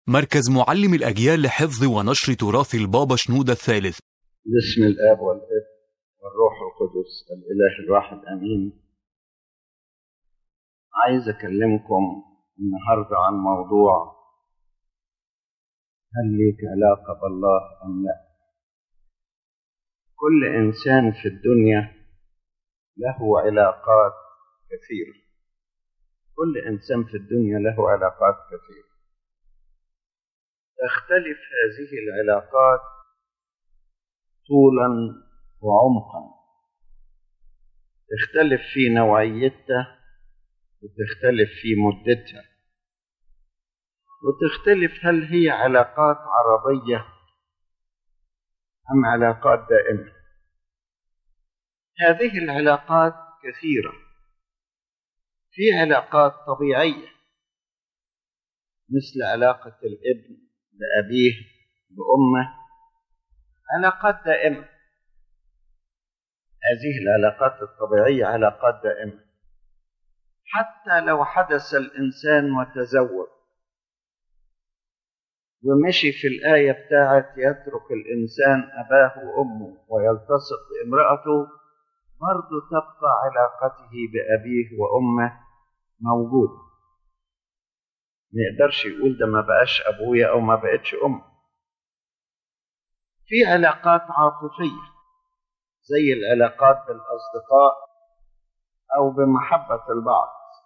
مركز معلم الأجيال لحفظ ونشر تراث البابا شنودة الثالث باسم الاب والابن والروح القدس الاله الواحد امين عايز اكلمكم النهارده عن موضوع هل ليك علاقه بالله ام لا كل انسان في الدنيا له علاقات كثيره كل انسان في الدنيا له علاقات كثيره تختلف هذه العلاقات طولا وعمقا تختلف في نوعيتها وتختلف في مدتها وتختلف هل هي علاقات عرضية أم علاقات دائمة هذه العلاقات كثيرة في علاقات طبيعية مثل علاقة الابن بأبيه بأمه علاقات دائمة هذه العلاقات الطبيعية علاقات دائمة حتى لو حدث الإنسان وتزوج ومشي في الآية بتاعت يترك الإنسان أباه وأمه ويلتصق بامرأته برضه تبقى علاقته بأبيه وأمه موجودة ما يقدرش يقول ده ما بقاش أبويا أو ما بقتش أمي في علاقات عاطفية زي العلاقات بالأصدقاء أو بمحبة البعض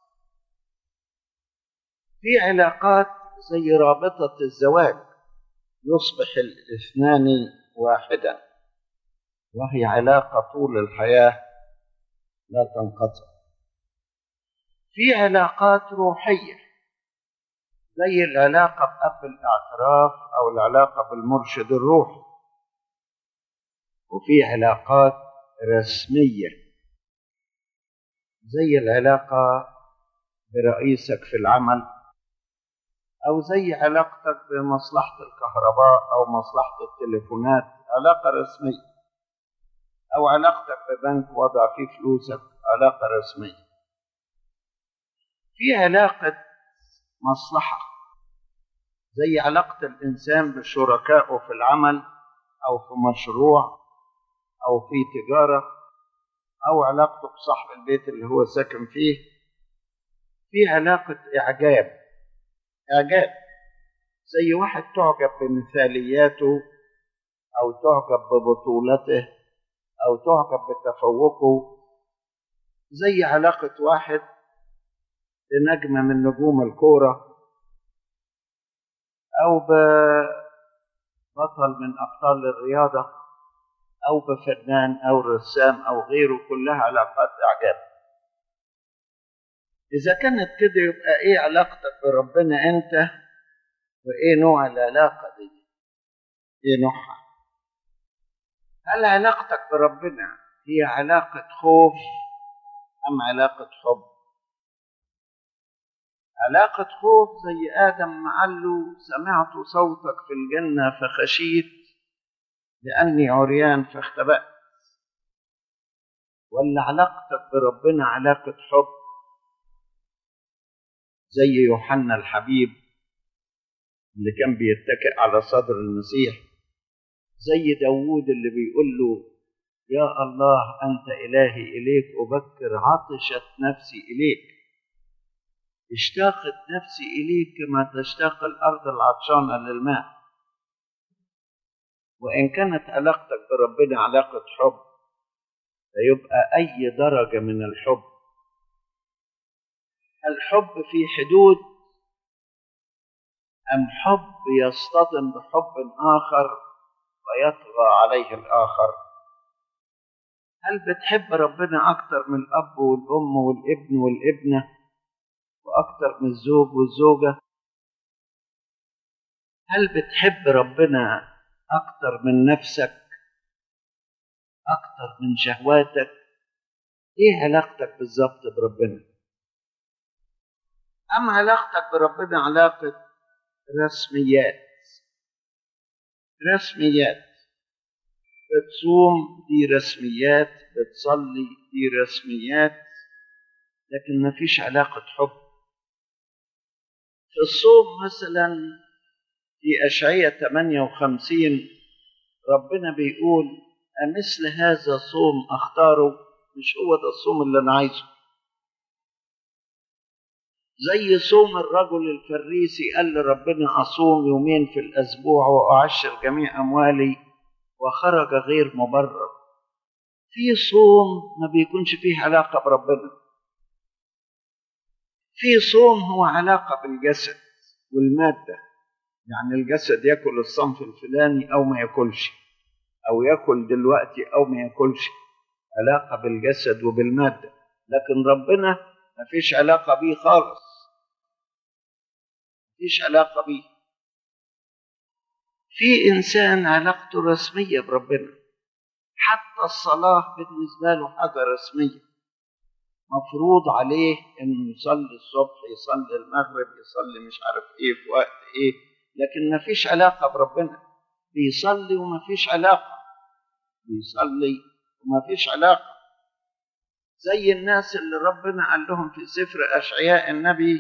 في علاقات زي رابطة الزواج يصبح الاثنان واحدا وهي علاقة طول الحياة لا تنقطع في علاقات روحية زي العلاقة بأب الاعتراف أو العلاقة بالمرشد الروحي وفي علاقات رسمية زي العلاقة برئيسك في العمل أو زي علاقتك بمصلحة الكهرباء أو مصلحة التليفونات علاقة رسمية أو علاقتك ببنك وضع فيه فلوسك علاقة رسمية في علاقة مصلحة زي علاقة الإنسان بشركائه في العمل أو في مشروع أو في تجارة أو علاقته بصاحب البيت اللي هو ساكن فيه في علاقة إعجاب إعجاب زي واحد تعجب بمثالياته أو تعجب ببطولته أو تعجب بتفوقه زي علاقة واحد بنجمة من نجوم الكورة أو ببطل من أبطال الرياضة أو بفنان أو رسام أو غيره كلها علاقات إعجاب إذا كانت كده يبقى إيه علاقتك بربنا أنت وإيه نوع العلاقة دي إيه نوعها هل علاقتك بربنا هي علاقة خوف أم علاقة حب علاقة خوف زي آدم معله سمعت صوتك في الجنة فخشيت لأني عريان فاختبأت ولا علاقتك بربنا علاقة حب زي يوحنا الحبيب اللي كان بيتكئ على صدر المسيح زي داوود اللي بيقول له يا الله أنت إلهي إليك أبكر عطشت نفسي إليك اشتاقت نفسي إليك كما تشتاق الأرض العطشانة للماء وإن كانت علاقتك بربنا علاقة حب فيبقى أي درجة من الحب الحب في حدود أم حب يصطدم بحب آخر ويطغى عليه الآخر هل بتحب ربنا أكتر من الأب والأم والابن والابنة وأكتر من الزوج والزوجة هل بتحب ربنا أكتر من نفسك أكتر من شهواتك إيه علاقتك بالظبط بربنا أم علاقتك بربنا علاقة رسميات رسميات بتصوم دي رسميات بتصلي دي رسميات لكن ما فيش علاقة حب في الصوم مثلا في أشعية 58 ربنا بيقول أمثل هذا صوم أختاره مش هو ده الصوم اللي أنا عايزه زي صوم الرجل الفريسي قال لربنا أصوم يومين في الأسبوع وأعشر جميع أموالي وخرج غير مبرر في صوم ما بيكونش فيه علاقة بربنا في صوم هو علاقة بالجسد والمادة يعني الجسد ياكل الصنف الفلاني أو ما ياكلش أو ياكل دلوقتي أو ما ياكلش علاقة بالجسد وبالمادة لكن ربنا ما فيش علاقة بيه خالص فيش علاقة بيه في إنسان علاقته رسمية بربنا حتى الصلاة بالنسبة له حاجة رسمية مفروض عليه إنه يصلي الصبح يصلي المغرب يصلي مش عارف إيه في وقت إيه لكن ما فيش علاقة بربنا بيصلي وما فيش علاقة بيصلي وما فيش علاقة زي الناس اللي ربنا قال لهم في سفر أشعياء النبي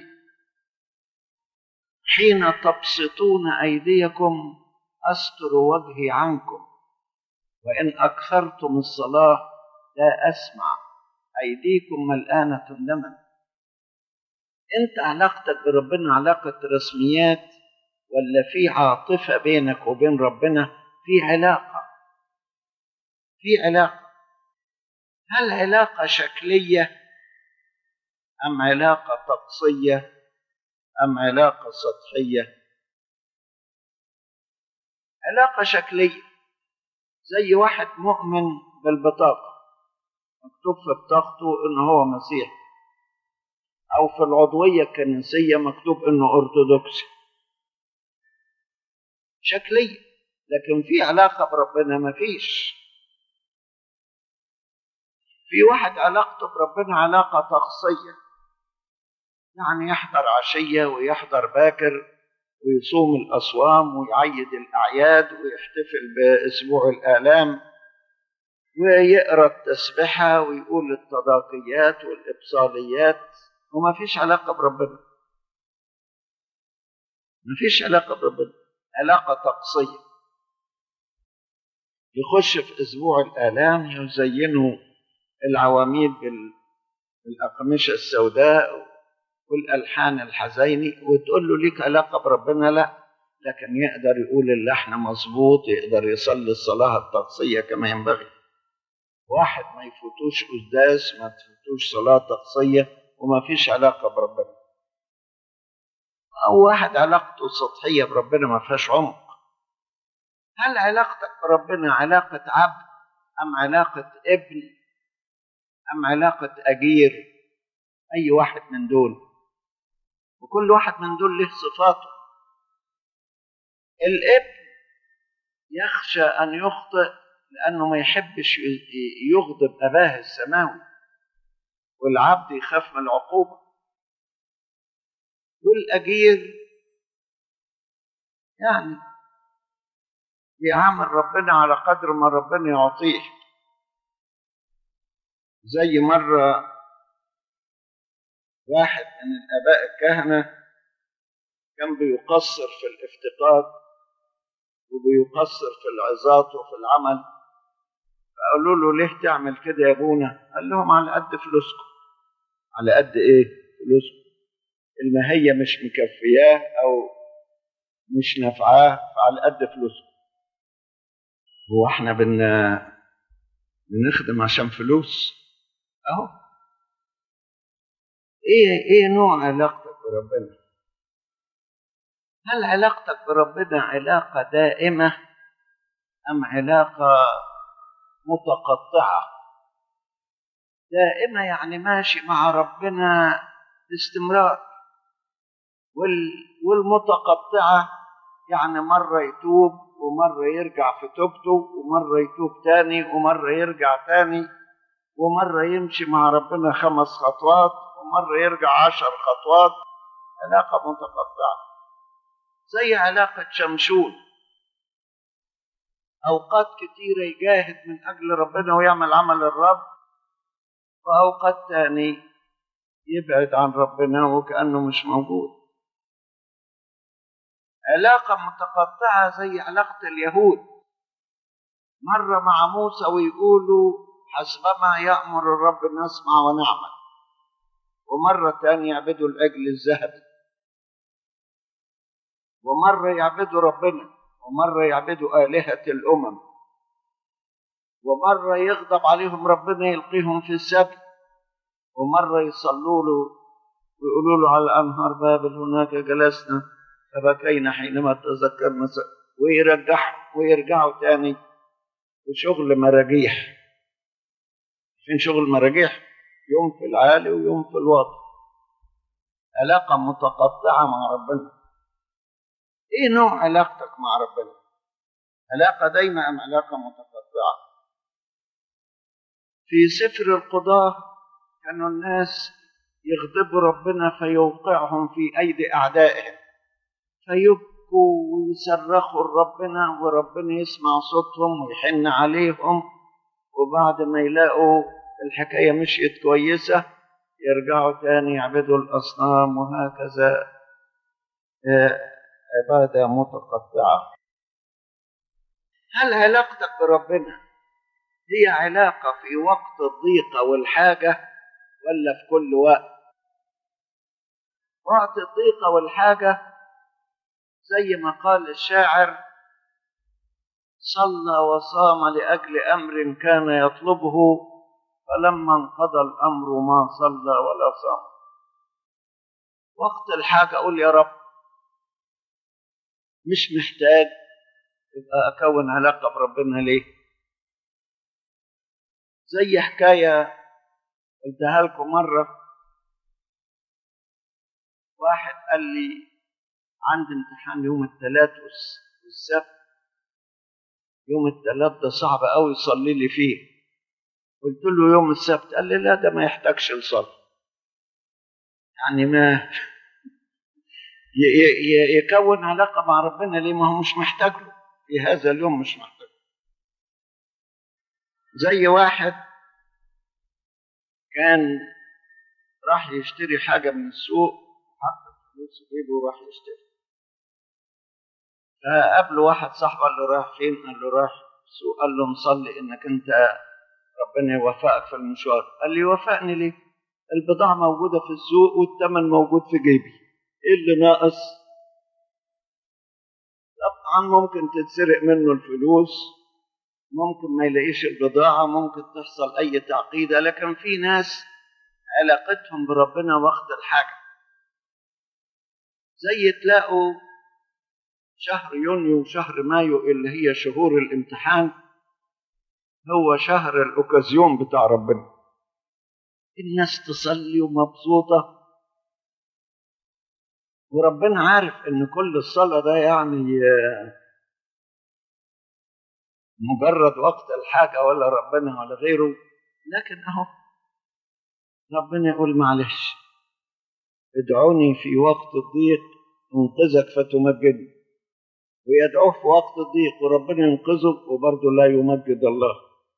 حين تبسطون أيديكم أستر وجهي عنكم وإن أكثرتم الصلاة لا أسمع أيديكم ملآنة دما أنت علاقتك بربنا علاقة رسميات ولا في عاطفة بينك وبين ربنا في علاقة في علاقة هل علاقة شكلية أم علاقة طقسية أم علاقة سطحية علاقة شكلية زي واحد مؤمن بالبطاقة مكتوب في بطاقته إن هو مسيحي أو في العضوية الكنسية مكتوب إنه أرثوذكسي شكلية لكن في علاقة بربنا مفيش في واحد علاقته بربنا علاقة طقسية يعني يحضر عشية ويحضر باكر ويصوم الأصوام ويعيد الأعياد ويحتفل بأسبوع الآلام ويقرأ التسبحة ويقول التضاقيات والإبصاليات وما فيش علاقة بربنا ما فيش علاقة بربنا علاقة طقسية يخش في أسبوع الآلام يزينوا العواميد بالأقمشة السوداء والألحان الحزيني وتقول له ليك علاقة بربنا لا لكن يقدر يقول اللحن مظبوط يقدر يصلي الصلاة الطقسية كما ينبغي واحد ما يفوتوش قداس ما تفوتوش صلاة طقسية وما فيش علاقة بربنا أو واحد علاقته سطحية بربنا ما فيهاش عمق هل علاقتك بربنا علاقة عبد أم علاقة ابن أم علاقة أجير أي واحد من دول وكل واحد من دول له صفاته الابن يخشى أن يخطئ لأنه ما يحبش يغضب أباه السماوي والعبد يخاف من العقوبة والأجير يعني بيعامل ربنا على قدر ما ربنا يعطيه زي مرة واحد من الآباء الكهنة كان بيقصر في الافتقاد وبيقصر في العظات وفي العمل فقالوا له ليه تعمل كده يا ابونا قال لهم على قد فلوسكم على قد ايه فلوسكم المهية مش مكفياه او مش نافعاه فعلى قد فلوسكم هو احنا بن بنخدم عشان فلوس اهو ايه ايه نوع علاقتك بربنا هل علاقتك بربنا علاقة دائمة أم علاقة متقطعة دائمة يعني ماشي مع ربنا باستمرار وال والمتقطعة يعني مرة يتوب ومرة يرجع في توبته ومرة يتوب تاني ومرة يرجع تاني ومرة يمشي مع ربنا خمس خطوات ومرة يرجع عشر خطوات علاقة متقطعة زي علاقة شمشون أوقات كتيرة يجاهد من أجل ربنا ويعمل عمل الرب وأوقات تاني يبعد عن ربنا وكأنه مش موجود علاقة متقطعة زي علاقة اليهود مرة مع موسى ويقولوا حسبما يأمر الرب نسمع ونعمل ومرة تانية يعبدوا العجل الذهبي ومرة يعبدوا ربنا ومرة يعبدوا آلهة الأمم ومرة يغضب عليهم ربنا يلقيهم في السبت ومرة يصلوا له ويقولوا له على أنهار بابل هناك جلسنا فبكينا حينما تذكرنا ويرجعوا ويرجعوا تاني وشغل مراجيح فين شغل مراجيح يوم في العالي ويوم في الواطي علاقة متقطعة مع ربنا ايه نوع علاقتك مع ربنا علاقة دايما ام علاقة متقطعة في سفر القضاة كانوا الناس يغضبوا ربنا فيوقعهم في ايدي اعدائهم فيبكوا ويصرخوا لربنا وربنا يسمع صوتهم ويحن عليهم وبعد ما يلاقوا الحكايه مشيت كويسه يرجعوا تاني يعبدوا الاصنام وهكذا عباده متقطعه هل علاقتك بربنا هي علاقه في وقت الضيقه والحاجه ولا في كل وقت وقت الضيقه والحاجه زي ما قال الشاعر صلى وصام لاجل امر كان يطلبه فلما انقضى الامر ما صلى ولا صام وقت الحاجه اقول يا رب مش محتاج يبقى اكون علاقه بربنا ليه زي حكايه قلتها لكم مره واحد قال لي عندي امتحان يوم الثلاث والسبت يوم الثلاث ده صعب قوي يصلي لي فيه قلت له يوم السبت قال لي لا ده ما يحتاجش لصلاة يعني ما يكون علاقة مع ربنا ليه ما هو مش محتاج له في هذا اليوم مش محتاج زي واحد كان راح يشتري حاجة من السوق حط فلوس في جيبه وراح يشتري فقابله واحد صاحبه قال له رايح فين؟ قال له رايح السوق قال له مصلي انك انت ربنا يوفقك في المشوار قال لي يوفقني ليه؟ البضاعة موجودة في السوق والثمن موجود في جيبي ايه اللي ناقص؟ طبعا ممكن تتسرق منه الفلوس ممكن ما يلاقيش البضاعة ممكن تحصل أي تعقيدة لكن في ناس علاقتهم بربنا وقت الحاجة زي تلاقوا شهر يونيو وشهر مايو اللي هي شهور الامتحان هو شهر الأوكازيون بتاع ربنا الناس تصلي ومبسوطة وربنا عارف ان كل الصلاة ده يعني مجرد وقت الحاجة ولا ربنا ولا غيره لكن اهو ربنا يقول معلش ادعوني في وقت الضيق انقذك فتمجدني ويدعوه في وقت الضيق وربنا ينقذه وبرضه لا يمجد الله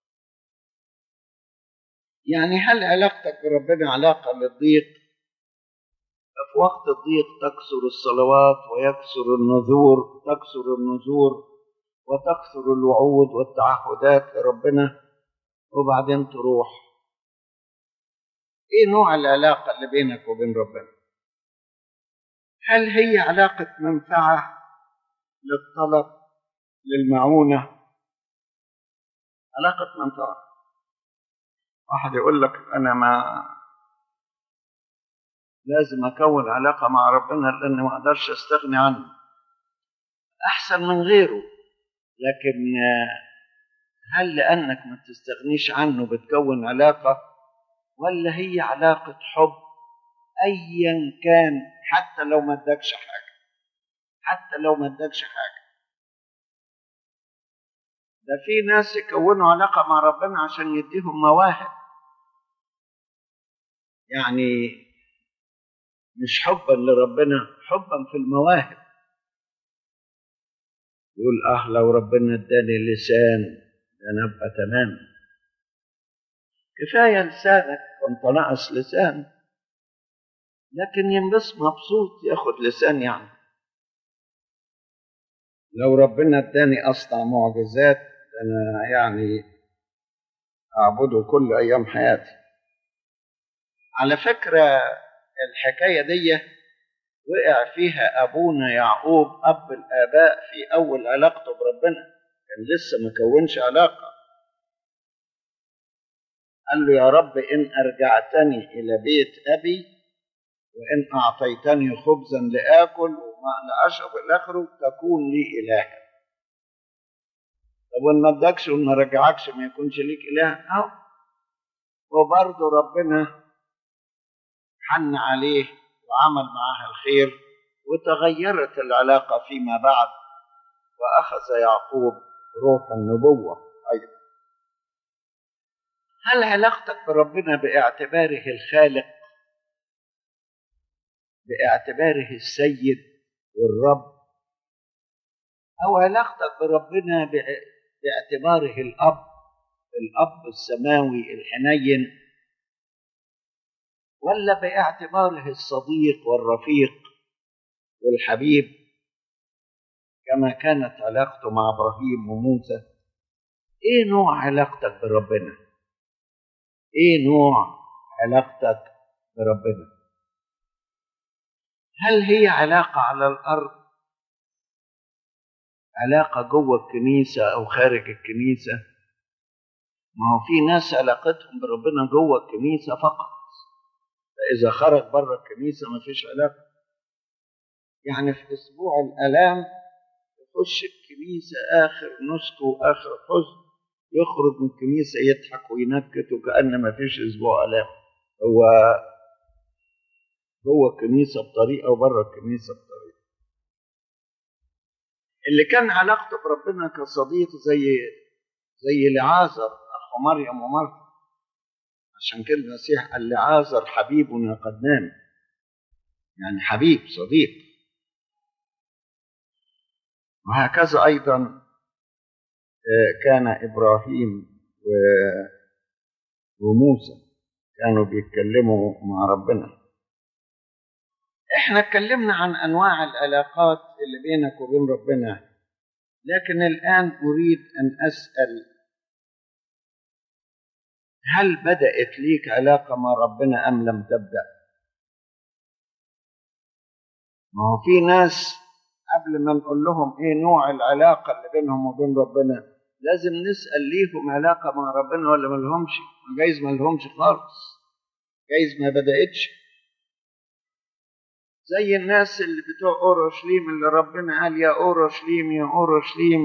يعني هل علاقتك بربنا علاقة للضيق ففي وقت الضيق تكثر الصلوات ويكثر النذور تكثر النذور وتكثر الوعود والتعهدات لربنا وبعدين تروح ايه نوع العلاقة اللي بينك وبين ربنا هل هي علاقة منفعة للطلب للمعونة علاقة منفعة واحد يقول لك أنا ما لازم أكون علاقة مع ربنا لأن ما أقدرش أستغني عنه أحسن من غيره لكن هل لأنك ما تستغنيش عنه بتكون علاقة ولا هي علاقة حب أيا كان حتى لو ما ادكش حاجة حتى لو ما ادكش حاجة ده في ناس يكونوا علاقة مع ربنا عشان يديهم مواهب يعني مش حبا لربنا حبا في المواهب يقول اه لو ربنا اداني لسان ده انا ابقى تمام كفايه لسانك وانت ناقص لسان لكن ينبس مبسوط ياخد لسان يعني لو ربنا اداني اصنع معجزات انا يعني اعبده كل ايام حياتي على فكره الحكايه دي وقع فيها ابونا يعقوب اب الاباء في اول علاقته بربنا كان لسه ما كونش علاقه قال له يا رب ان ارجعتني الى بيت ابي وان اعطيتني خبزا لاكل وماء لاشرب الى اخره تكون لي الها طب وان ما ادكش وما رجعكش ما يكونش ليك اله اهو وبرضه ربنا حن عليه وعمل معاه الخير وتغيرت العلاقه فيما بعد واخذ يعقوب روح النبوه ايضا هل علاقتك بربنا باعتباره الخالق باعتباره السيد والرب او علاقتك بربنا باعتباره الاب الاب السماوي الحنين ولا باعتباره الصديق والرفيق والحبيب كما كانت علاقته مع ابراهيم وموسى ايه نوع علاقتك بربنا ايه نوع علاقتك بربنا هل هي علاقه على الارض علاقه جوه الكنيسه او خارج الكنيسه ما هو في ناس علاقتهم بربنا جوه الكنيسه فقط فاذا خرج بره الكنيسه ما فيش علاقه يعني في اسبوع الالام يخش الكنيسه اخر نسك واخر حزن يخرج من الكنيسة يضحك وينكت وكأن ما فيش أسبوع ألام هو جوه الكنيسة بطريقة وبره الكنيسة بطريقة اللي كان علاقته بربنا كصديق زي زي لعازر أخو مريم ومرثا عشان كده المسيح قال لعازر حبيبنا قد نام يعني حبيب صديق وهكذا أيضا كان إبراهيم وموسى كانوا بيتكلموا مع ربنا احنا اتكلمنا عن انواع العلاقات اللي بينك وبين ربنا لكن الان اريد ان اسال هل بدات ليك علاقه مع ربنا ام لم تبدا ما هو في ناس قبل ما نقول لهم ايه نوع العلاقه اللي بينهم وبين ربنا لازم نسال ليهم علاقه مع ربنا ولا ما لهمش جايز ما لهمش خالص جايز ما بداتش زي الناس اللي بتوع اورشليم اللي ربنا قال يا اورشليم يا اورشليم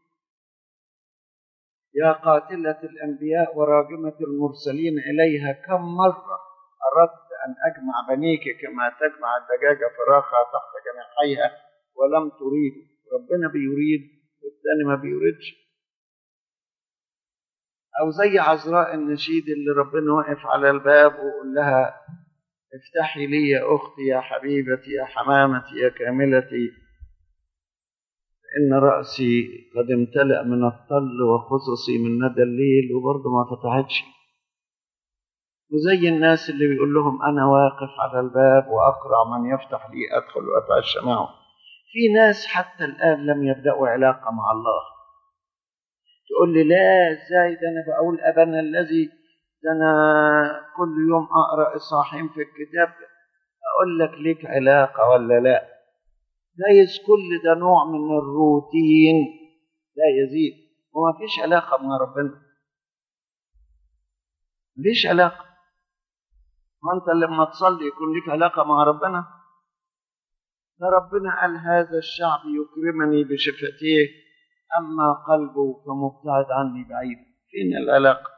يا قاتلة الأنبياء وراجمة المرسلين إليها كم مرة أردت أن أجمع بنيك كما تجمع الدجاجة فراخها تحت جناحيها ولم تريد ربنا بيريد والثاني ما بيريدش أو زي عذراء النشيد اللي ربنا واقف على الباب ويقول لها افتحي لي يا أختي يا حبيبتي يا حمامتي يا كاملتي إن رأسي قد امتلأ من الطل وخصصي من ندى الليل وبرضه ما فتحتش وزي الناس اللي بيقول لهم أنا واقف على الباب وأقرع من يفتح لي أدخل وأتعشى معه في ناس حتى الآن لم يبدأوا علاقة مع الله تقول لي لا ازاي ده انا بقول ابانا الذي ده انا كل يوم اقرا اصحاحين في الكتاب اقول لك ليك علاقه ولا لا جايز كل ده نوع من الروتين لا يزيد وما فيش علاقه مع ربنا مفيش علاقه وانت لما تصلي يكون لك علاقه مع ربنا ده ربنا قال هذا الشعب يكرمني بشفتيه أما قلبه فمبتعد عني بعيد فين العلاقة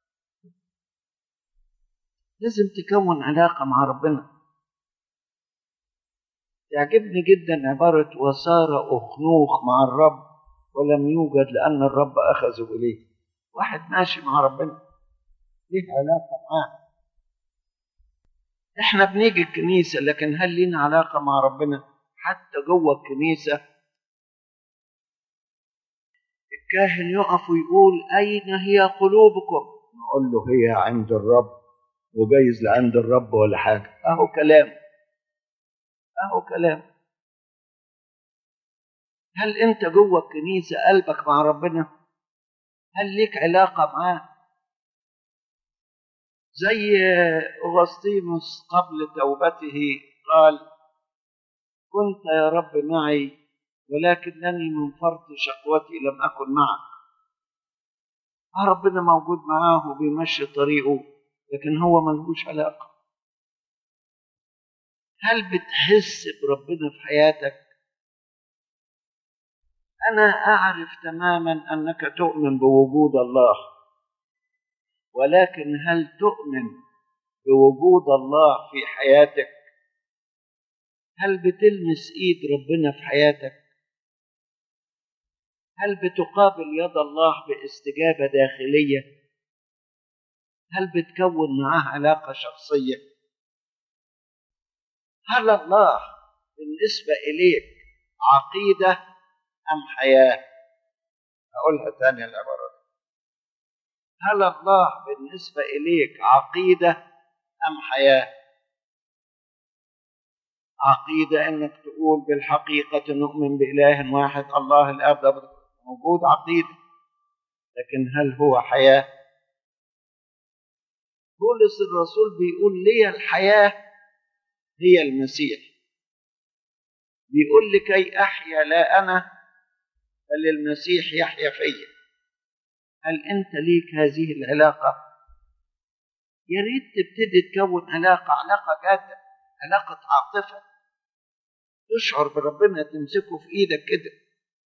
لازم تكون علاقة مع ربنا تعجبني جدا عبارة وصار أخنوخ مع الرب ولم يوجد لأن الرب أخذه إليه واحد ماشي مع ربنا ليه علاقة معاه احنا بنيجي الكنيسة لكن هل لينا علاقة مع ربنا حتى جوه الكنيسة الكاهن يقف ويقول أين هي قلوبكم نقول له هي عند الرب وجايز لعند الرب ولا حاجة أهو كلام أهو كلام هل انت جوه الكنيسه قلبك مع ربنا هل ليك علاقه معاه زي اغسطينوس قبل توبته قال كنت يا رب معي ولكنني من فرط شقوتي لم اكن معك ربنا موجود معاه وبيمشي طريقه لكن هو ملهوش علاقه هل بتحس بربنا في حياتك انا اعرف تماما انك تؤمن بوجود الله ولكن هل تؤمن بوجود الله في حياتك هل بتلمس ايد ربنا في حياتك هل بتقابل يد الله باستجابه داخليه هل بتكون معاه علاقه شخصيه هل الله بالنسبه اليك عقيده ام حياه اقولها تاني العباره دي هل الله بالنسبه اليك عقيده ام حياه عقيده انك تقول بالحقيقه نؤمن باله واحد الله الاب موجود عقيده لكن هل هو حياه بولس الرسول بيقول لي الحياه هي المسيح بيقول لكي احيا لا انا بل المسيح يحيا فيا هل انت ليك هذه العلاقه يا ريت تبتدي تكون علاقه علاقه جاده علاقه عاطفه تشعر بربنا تمسكه في ايدك كده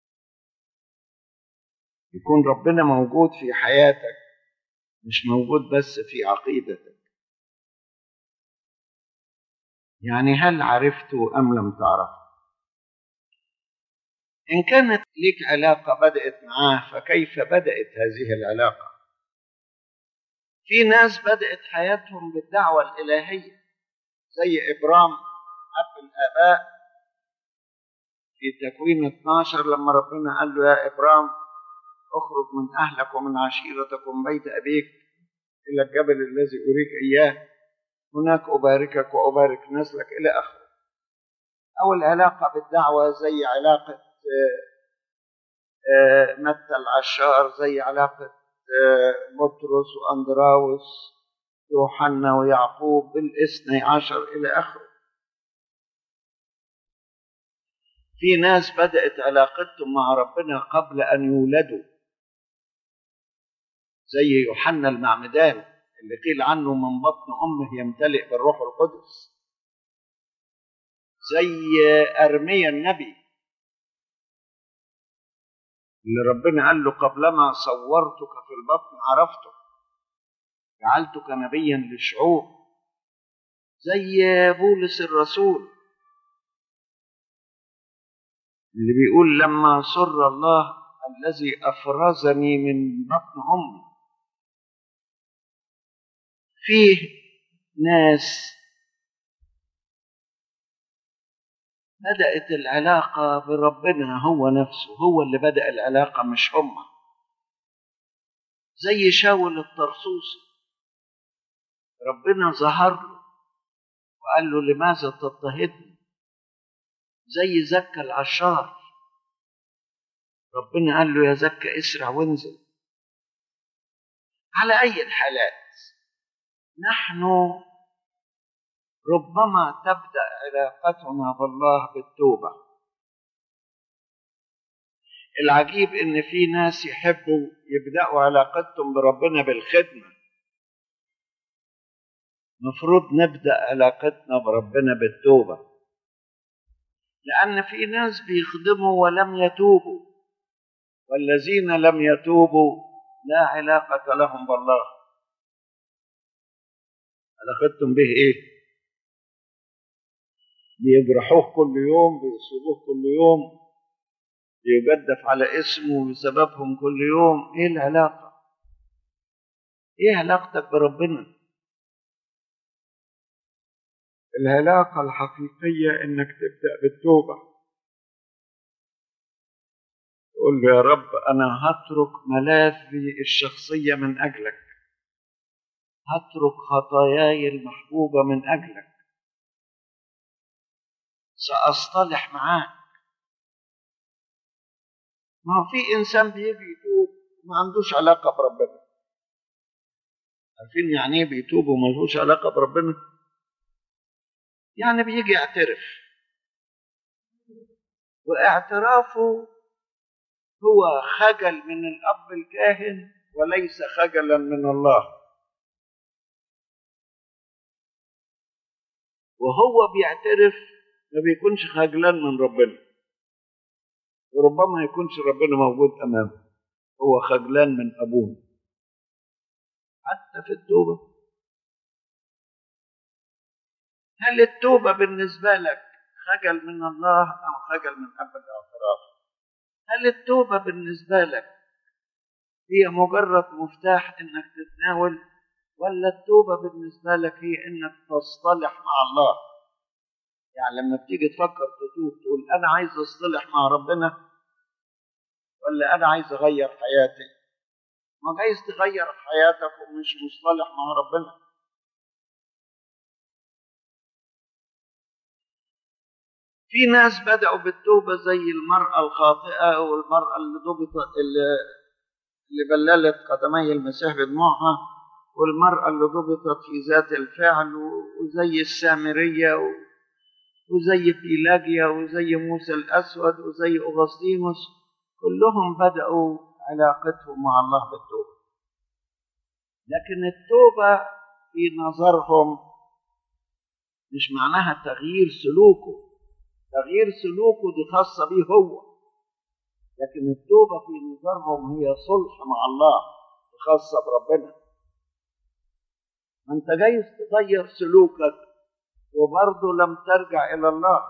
يكون ربنا موجود في حياتك مش موجود بس في عقيدتك يعني هل عرفته ام لم تعرفه ان كانت لك علاقه بدات معاه فكيف بدات هذه العلاقه في ناس بدات حياتهم بالدعوه الالهيه زي ابرام اب الاباء في تكوين 12 لما ربنا قال له يا ابرام اخرج من اهلك ومن عشيرتك ومن بيت ابيك الى الجبل الذي اريك اياه هناك اباركك وابارك نسلك الى اخره او العلاقه بالدعوه زي علاقه متى العشار زي علاقه بطرس واندراوس يوحنا ويعقوب بالاثني عشر الى اخره في ناس بدات علاقتهم مع ربنا قبل ان يولدوا زي يوحنا المعمدان اللي قيل عنه من بطن امه يمتلئ بالروح القدس زي ارميا النبي اللي ربنا قال له قبلما صورتك في البطن عرفتك جعلتك نبيا للشعوب زي بولس الرسول اللي بيقول لما سر الله الذي افرزني من بطن امي فيه ناس بدأت العلاقة بربنا هو نفسه هو اللي بدأ العلاقة مش هم زي شاول الطرسوسي ربنا ظهر له وقال له لماذا تضطهدني زي زكى العشار ربنا قال له يا زكى اسرع وانزل على أي الحالات نحن ربما تبدا علاقتنا بالله بالتوبه العجيب ان في ناس يحبوا يبداوا علاقتهم بربنا بالخدمه مفروض نبدا علاقتنا بربنا بالتوبه لان في ناس بيخدموا ولم يتوبوا والذين لم يتوبوا لا علاقه لهم بالله علاقتهم به ايه بيجرحوه كل يوم بيصيبوه كل يوم بيجدف على اسمه بسببهم كل يوم ايه العلاقه ايه علاقتك بربنا العلاقه الحقيقيه انك تبدا بالتوبه تقول له يا رب انا هترك ملاذي الشخصيه من اجلك هترك خطاياي المحبوبه من اجلك ساصطلح معاك ما هو في انسان بيجي يتوب ما عندوش علاقه بربنا عارفين يعني ايه بيتوب وملهوش علاقه بربنا يعني بيجي يعترف واعترافه هو خجل من الاب الكاهن وليس خجلا من الله وهو بيعترف ما بيكونش خجلان من ربنا وربما يكونش ربنا موجود امامه هو خجلان من ابوه حتى في التوبه هل التوبه بالنسبه لك خجل من الله او خجل من اب الاعتراف هل التوبه بالنسبه لك هي مجرد مفتاح انك تتناول ولا التوبه بالنسبه لك هي انك تصطلح مع الله يعني لما بتيجي تفكر تتوب تقول انا عايز اصطلح مع ربنا ولا انا عايز اغير حياتي ما جايز تغير حياتك ومش مصطلح مع ربنا في ناس بدأوا بالتوبة زي المرأة الخاطئة والمرأة اللي ضبطت اللي, اللي بللت قدمي المسيح بدموعها والمرأة اللي ضبطت في ذات الفعل وزي السامرية وزي بيلاجيا وزي موسى الأسود وزي أغسطينوس كلهم بدأوا علاقتهم مع الله بالتوبة لكن التوبة في نظرهم مش معناها تغيير سلوكه تغيير سلوكه دي خاصة به هو لكن التوبة في نظرهم هي صلح مع الله خاصة بربنا ما انت جايز تغير سلوكك وبرضه لم ترجع إلى الله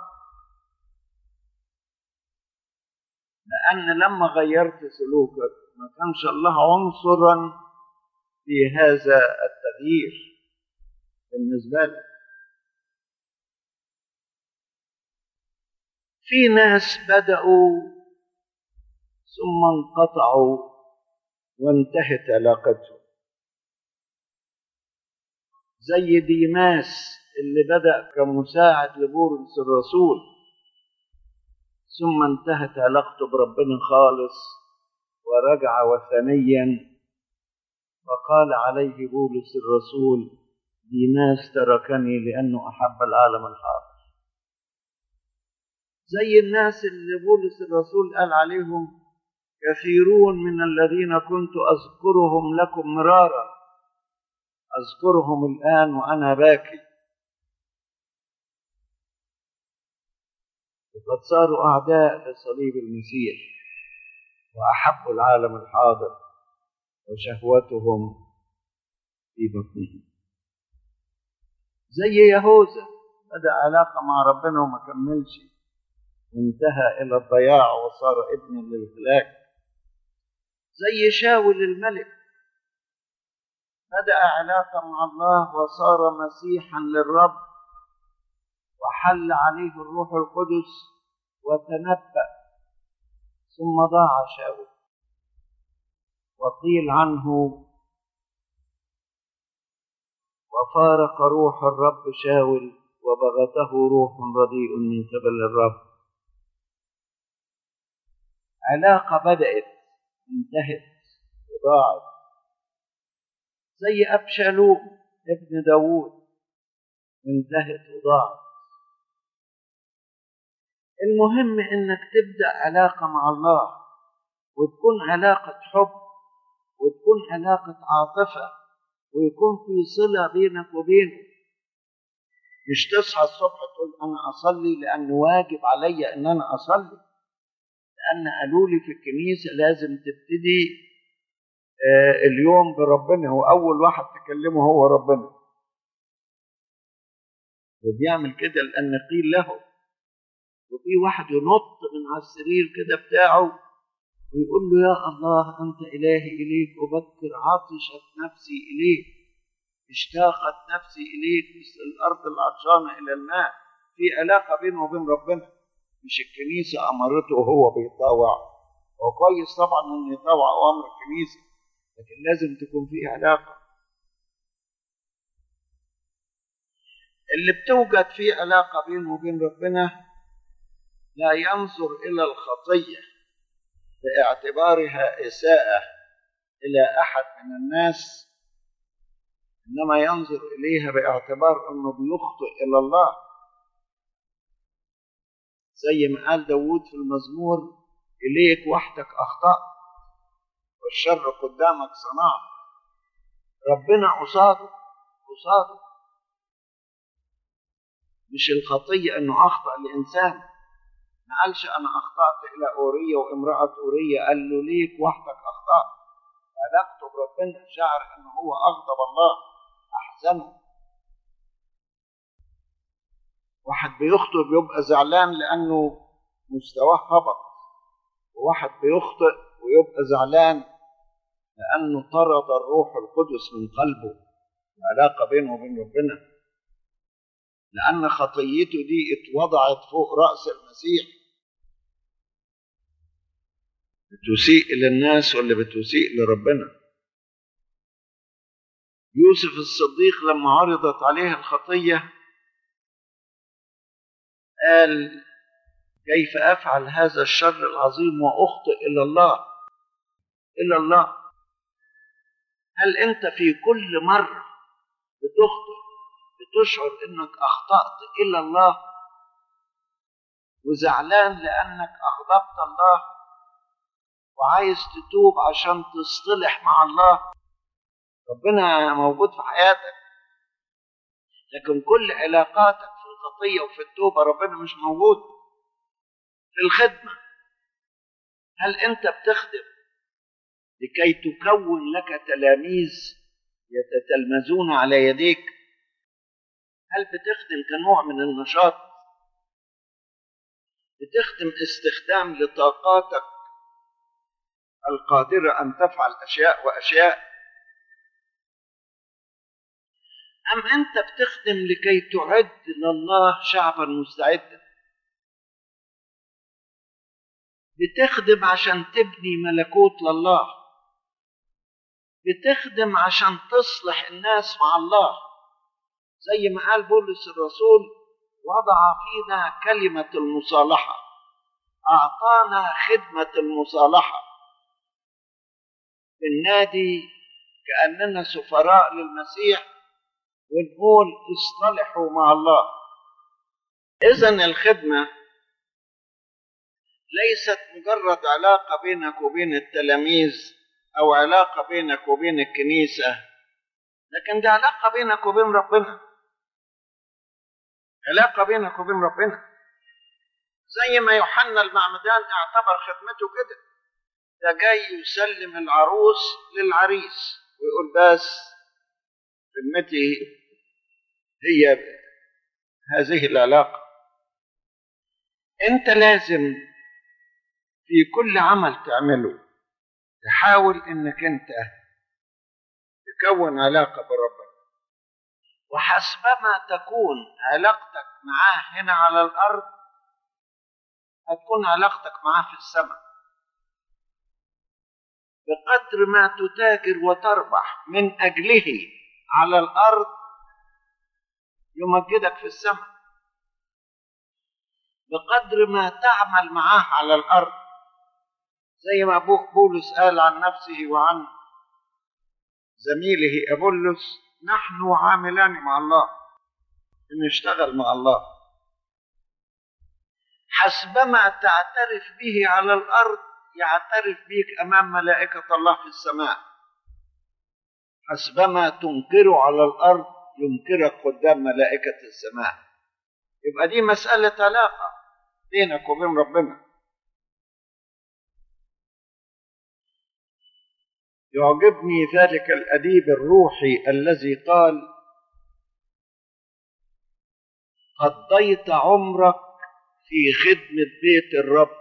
لأن لما غيرت سلوكك ما كانش الله عنصرا في هذا التغيير بالنسبة لك في ناس بدأوا ثم انقطعوا وانتهت علاقتهم زي ديماس اللي بدأ كمساعد لبولس الرسول ثم انتهت علاقته بربنا خالص ورجع وثنيا وقال عليه بولس الرسول ديماس تركني لأنه أحب العالم الحاضر زي الناس اللي بولس الرسول قال عليهم كثيرون من الذين كنت أذكرهم لكم مرارا أذكرهم الآن وأنا باكي وقد صاروا أعداء لصليب المسيح وأحبوا العالم الحاضر وشهوتهم في بطنهم زي يهوذا بدأ علاقة مع ربنا وما كملش وانتهى إلى الضياع وصار ابن للهلاك زي شاول الملك بدأ علاقة مع الله وصار مسيحا للرب وحل عليه الروح القدس وتنبأ ثم ضاع شاول وقيل عنه وفارق روح الرب شاول وبغته روح رديء من قبل الرب علاقة بدأت انتهت وضاعت زي أبشالوم ابن داوود انتهت وضاعت المهم انك تبدأ علاقة مع الله وتكون علاقة حب وتكون علاقة عاطفة ويكون في صلة بينك وبينه مش تصحى الصبح تقول أنا أصلي لأن واجب علي أن أنا أصلي لأن قالوا لي في الكنيسة لازم تبتدي آه اليوم بربنا هو أول واحد تكلمه هو ربنا وبيعمل كده لأن قيل له وفي واحد ينط من على السرير كده بتاعه ويقول له يا الله أنت إلهي إليك أبكر عطشت نفسي إليك اشتاقت نفسي إليك مثل الأرض العطشانة إلى الماء في علاقة بينه وبين ربنا مش الكنيسة أمرته وهو بيطاوع هو كويس طبعا إنه يطاوع أوامر الكنيسة لكن لازم تكون في علاقة اللي بتوجد في علاقة بينه وبين ربنا لا ينظر إلى الخطية باعتبارها إساءة إلى أحد من الناس إنما ينظر إليها باعتبار أنه بيخطئ إلى الله زي ما قال داود في المزمور إليك وحدك أخطأت والشر قدامك صنعت ربنا قصاده قصاده مش الخطية أنه أخطأ الإنسان ما قالش أنا أخطأت إلى أورية وامرأة أورية قال له ليك وحدك أخطأت علاقته بربنا شعر أنه هو أغضب الله أحزنه واحد بيخطئ بيبقى زعلان لأنه مستواه هبط وواحد بيخطئ ويبقى زعلان لأنه طرد الروح القدس من قلبه العلاقة بينه وبين ربنا لأن خطيته دي اتوضعت فوق رأس المسيح بتسيء إلى الناس ولا بتسيء لربنا يوسف الصديق لما عرضت عليه الخطية قال كيف أفعل هذا الشر العظيم وأخطئ إلى الله إلى الله هل أنت في كل مرة بتخطئ بتشعر أنك أخطأت إلى الله وزعلان لأنك أغضبت الله وعايز تتوب عشان تصطلح مع الله ربنا موجود في حياتك لكن كل علاقاتك في الخطية وفي التوبة ربنا مش موجود في الخدمة هل أنت بتخدم لكي تكون لك تلاميذ يتتلمذون على يديك هل بتخدم كنوع من النشاط بتخدم استخدام لطاقاتك القادرة أن تفعل أشياء وأشياء أم أنت بتخدم لكي تعد لله شعبا مستعدا بتخدم عشان تبني ملكوت لله بتخدم عشان تصلح الناس مع الله زي ما قال بولس الرسول وضع فينا كلمة المصالحة أعطانا خدمة المصالحة في النادي كأننا سفراء للمسيح ونقول اصطلحوا مع الله إذا الخدمة ليست مجرد علاقة بينك وبين التلاميذ أو علاقة بينك وبين الكنيسة لكن دي علاقة بينك وبين ربنا علاقة بينك وبين ربنا زي ما يوحنا المعمدان اعتبر خدمته كده ده جاي يسلم العروس للعريس ويقول بس خدمتي هي هذه العلاقة انت لازم في كل عمل تعمله تحاول انك انت تكون علاقة بربنا وحسبما تكون علاقتك معاه هنا على الأرض هتكون علاقتك معاه في السماء بقدر ما تتاجر وتربح من أجله على الأرض يمجدك في السماء بقدر ما تعمل معاه على الأرض زي ما أبوه بولس قال عن نفسه وعن زميله أبولس نحن عاملان مع الله نشتغل مع الله حسبما تعترف به على الأرض يعترف بك أمام ملائكة الله في السماء حسبما تنكره على الأرض ينكرك قدام ملائكة السماء يبقى دي مسألة علاقة بينك وبين ربنا يعجبني ذلك الأديب الروحي الذي قال قضيت عمرك في خدمة بيت الرب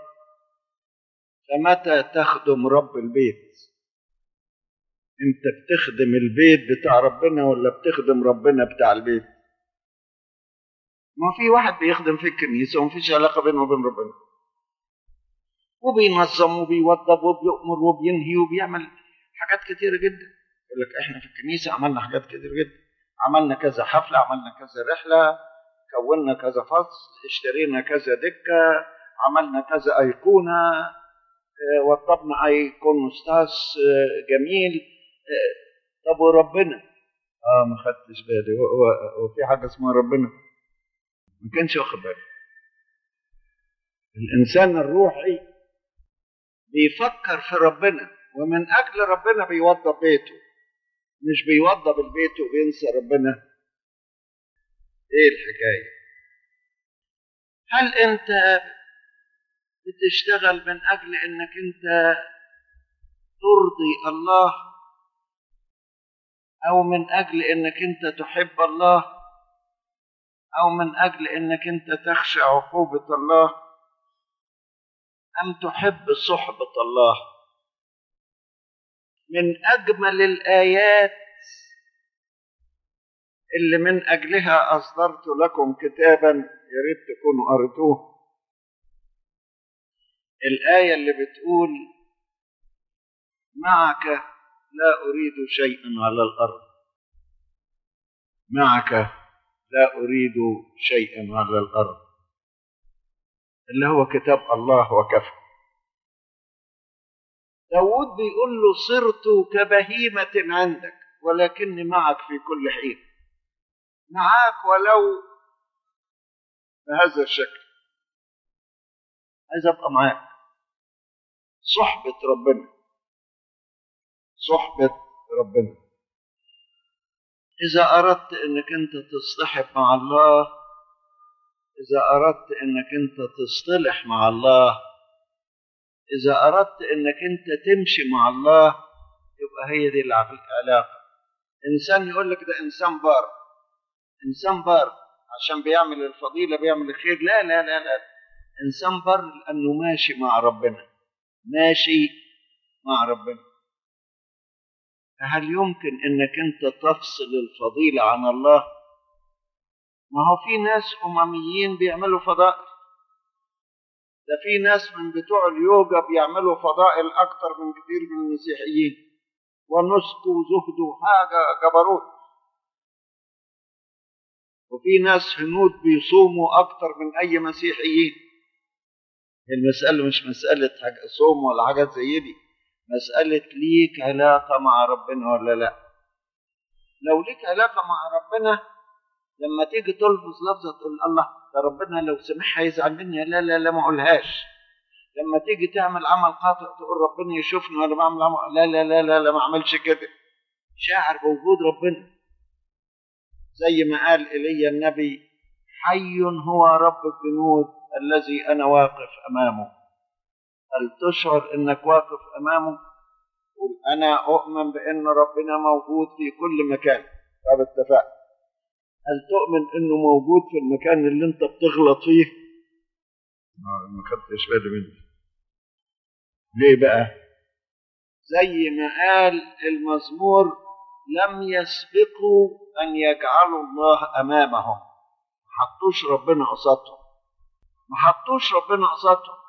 فمتى تخدم رب البيت انت بتخدم البيت بتاع ربنا ولا بتخدم ربنا بتاع البيت ما في واحد بيخدم في الكنيسة ومفيش علاقة بينه وبين ربنا وبينظم وبيوضب وبيؤمر وبينهي وبيعمل حاجات كتيرة جدا يقول لك احنا في الكنيسة عملنا حاجات كتير جدا عملنا كذا حفلة عملنا كذا رحلة كونا كذا فصل اشترينا كذا دكة عملنا كذا أيقونة آه، وضبنا ايقونوستاس آه، جميل آه، طب وربنا اه ما خدتش بالي هو- هو- هو في حاجه اسمها ربنا ما كانش واخد باله الانسان الروحي بيفكر في ربنا ومن اجل ربنا بيوضب بيته مش بيوضب البيت وبينسى ربنا ايه الحكايه هل انت بتشتغل من اجل انك انت ترضي الله او من اجل انك انت تحب الله او من اجل انك انت تخشى عقوبه الله ام تحب صحبه الله من اجمل الايات اللي من اجلها اصدرت لكم كتابا يا ريت تكونوا قريتوه الايه اللي بتقول معك لا اريد شيئا على الارض معك لا اريد شيئا على الارض اللي هو كتاب الله وكفى داود بيقول له صرت كبهيمة عندك ولكني معك في كل حين معاك ولو بهذا الشكل عايز ابقى معاك صحبة ربنا صحبة ربنا إذا أردت إنك أنت تصطحب مع الله إذا أردت إنك أنت تصطلح مع الله إذا أردت إنك أنت تمشي مع الله يبقى هي دي العلاقة إنسان يقول لك ده إنسان بار إنسان بار عشان بيعمل الفضيلة بيعمل الخير لا لا لا لا إنسان بار لأنه ماشي مع ربنا ماشي مع ربنا فهل يمكن إنك أنت تفصل الفضيلة عن الله؟ ما هو في ناس أمميين بيعملوا فضائل ده في ناس من بتوع اليوجا بيعملوا فضائل أكتر من كتير من المسيحيين ونسك وزهد وحاجة جبروت وفي ناس هنود بيصوموا أكتر من أي مسيحيين المسألة مش مسألة حاجة صوم ولا حاجات زي دي مسألة ليك علاقة مع ربنا ولا لا لو ليك علاقة مع ربنا لما تيجي تلفظ لفظة تقول الله ده ربنا لو سمح هيزعل مني لا لا لا ما اقولهاش لما تيجي تعمل عمل خاطئ تقول ربنا يشوفني وانا بعمل عمل لا لا لا لا, لا ما اعملش كده شاعر بوجود ربنا زي ما قال ايليا النبي حي هو رب الجنود الذي انا واقف امامه هل تشعر انك واقف امامه قل انا اؤمن بان ربنا موجود في كل مكان طب اتفقنا هل تؤمن انه موجود في المكان اللي انت بتغلط فيه ما خدتش بالي منه ليه بقى زي ما قال المزمور لم يسبقوا ان يجعلوا الله امامهم ما حطوش ربنا قصادهم ما حطوش ربنا قصادهم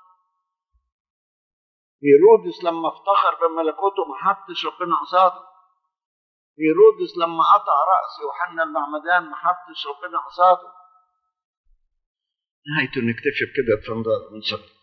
هيرودس لما افتخر بملكوته ما حطش ربنا قصاده هيرودس لما قطع رأس يوحنا المعمدان ما حطش ربنا قصاده نهايته نكتفي بكده اتفضل من صدق